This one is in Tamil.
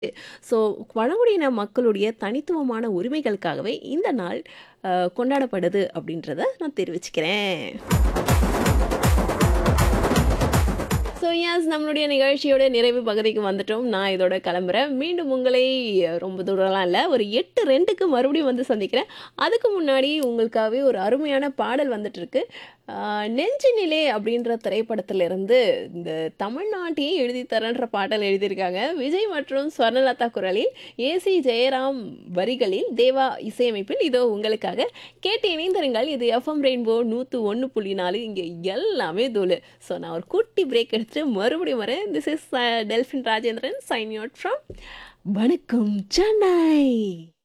ஸோ பழங்குடியின மக்களுடைய தனித்துவமான உரிமைகளுக்காகவே இந்த நாள் அ, கொண்டாடப்படுது அப்படின்றத நான் தெரிவிச்சுக்கிறேன். ஸோ எஸ் நம்மளுடைய நிகழ்ச்சியோட நிறைவு பகுதிக்கு வந்துட்டோம். நான் இதோட கிளம்புறேன். மீண்டும் உங்களை ரொம்ப தூரம்லாம் இல்ல. ஒரு 8:02க்கு மறுபடியும் வந்து சந்திக்கிறேன். அதுக்கு முன்னாடி உங்களுக்காகவே ஒரு அருமையான பாடல் வந்துட்டுருக்கு. அ நெஞ்சினிலே அப்படின்ற திரைப்படத்திலிருந்து இந்த தமிழ்நாட்டையே எழுதி தரேன்ற பாடல் எழுதியிருக்காங்க. விஜய் மற்றும் ஸ்வர்ணலதா குரலில், ஏ.சி. ஜெயராம் வரிகளில், தேவா இசையமைப்பில் இதோ உங்களுக்காக. கேட்டு இணைந்திருங்கள். இது எஃப்எம் ரெயின்போ 101.4 இங்க எல்லாமே தூளு. ஸோ நான் ஒரு குட்டி பிரேக் எடுத்துட்டு மறுபடியும் வரேன். This is a Delphin Rajendran signing out from Vanakkam Chennai.